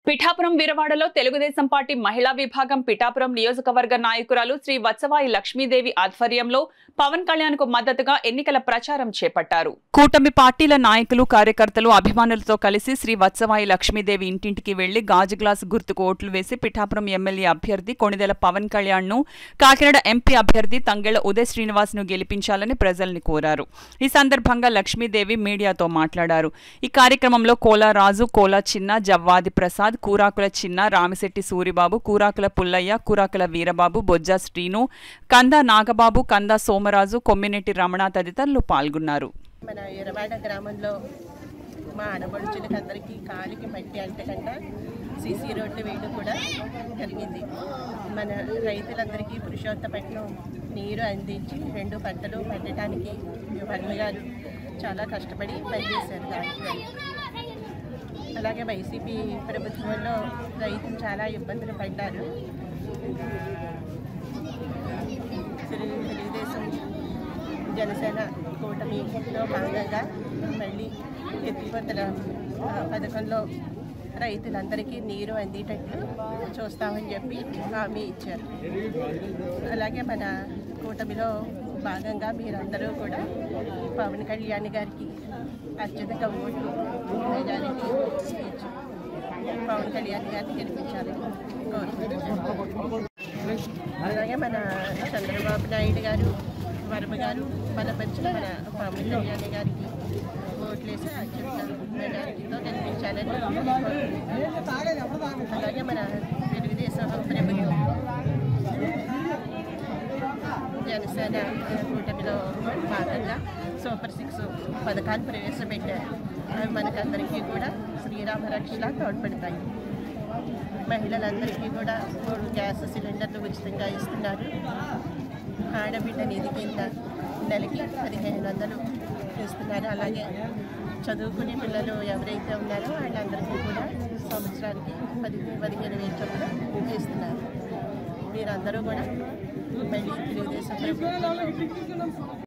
Pithapuram వీరవాడలో Telugu Desam party మహిళా విభాగం పిఠాపురం నియోజకవర్గ నాయకురాలు శ్రీ వత్సవాయి లక్ష్మీదేవి ఆధ్వర్యంలో పవన్ కళ్యాణ్ కు మద్దతుగా ఎన్నికల ప్రచారం చేపట్టారు కూటమి పార్టీల నాయకులు కార్యకర్తలు అభిమానులతో కలిసి శ్రీ వత్సవాయి లక్ష్మీదేవి ఇంటింటికి వెళ్లి గాజు గ్లాసు గుర్తుకు ఓట్లు వేసి పిఠాపురం ఎమ్మెల్యే అభ్యర్థి కొణిదెల పవన్ కళ్యాణ్ ను కాకినాడ ఎంపీ అభ్యర్థి తంగెళ్ల ఉదయ్ శ్రీనివాస్ ను గెలిపించాలని ప్రజల్ని కోరారు ఈ సందర్భంగా లక్ష్మీదేవి మీడియాతో మాట్లాడారు ఈ కార్యక్రమంలో కోలా రాజు కోలా చిన్న జవ్వాది ప్రసాద్ కూరాకుల చిన్న రామిశెట్టి సూరిబాబు కూరాకుల పుల్లయ్య కూరాకుల వీరబాబు బొజ్జా శ్రీను కంద నాగబాబు కంద సోమరాజు కొమ్మినెట్టి రమణ తదితరులు పాల్గొన్నారు మన ఎర్రవాడ గ్రామంలో మా ఆడపడుచులకి అందరికీ కాలికి మట్టి అంటకుండా సీసీ రోడ్లు వేయడం కూడా జరిగింది మన రైతులందరికీ పురుషోత్తపట్నం నీరు అందించి రెండు పంటలు పండటానికి వర్మ గారు చాలా కష్టపడి పనిచేశారు దానికి అలాగే వైసీపీ ప్రభుత్వంలో రైతులు చాలా ఇబ్బందులు పడ్డారు తెలుగు- తెలుగుదేశం జనసేన కూటమిలో భాగంగా మళ్ళీ ఎత్తిపోతల ఆ, పథకంలో రైతులందరికీ నీరు అందేటట్లు చూస్తామని చెప్పి హామీ ఇచ్చారు అలాగే మన కూటమిలో భాగంగా మీరందరూ కూడా పవన్ కళ్యాణ్ గారికి అత్యధిక ఓట్లు మెజారిటీ ఇచ్చి పవన్ కళ్యాణ్ గారిని గెలిపించాలని కోరుకుంటున్నాను అలాగే మన చంద్రబాబు నాయుడు గారు వర్మ గారు బలపరిచిన మన పవన్ కళ్యాణ్ గారికి ఓట్లేసి అత్యంత మెజారిటీతో గెలిపించాలని కోరుకుంటున్నాను. అలాగే మన తెలుగుదేశం ప్రభుత్వం జనసేన కూటమిలో భాగంగా సూపర్ సిక్స్ పథకాలు ప్రవేశపెట్టారు అవి మనకందరికీ కూడా శ్రీరామ రక్షలా తోడ్పడతాయి మహిళలందరికీ కూడా మూడు గ్యాస్ సిలిండర్లు ఉచితంగా ఇస్తున్నారు ఆడబిడ్డ నిధి కింద నెలకి పదిహేను వందలు ఇస్తున్నారు అలాగే చదువుకునే పిల్లలు ఎవరైతే ఉన్నారో వాళ్ళందరికీ కూడా సంవత్సరానికి పది పదిహేను వేలు చొప్పున ఇస్తున్నారు మీరందరూ కూడా మళ్ళీ తెలుగుదేశం ప్రభుత్వంలో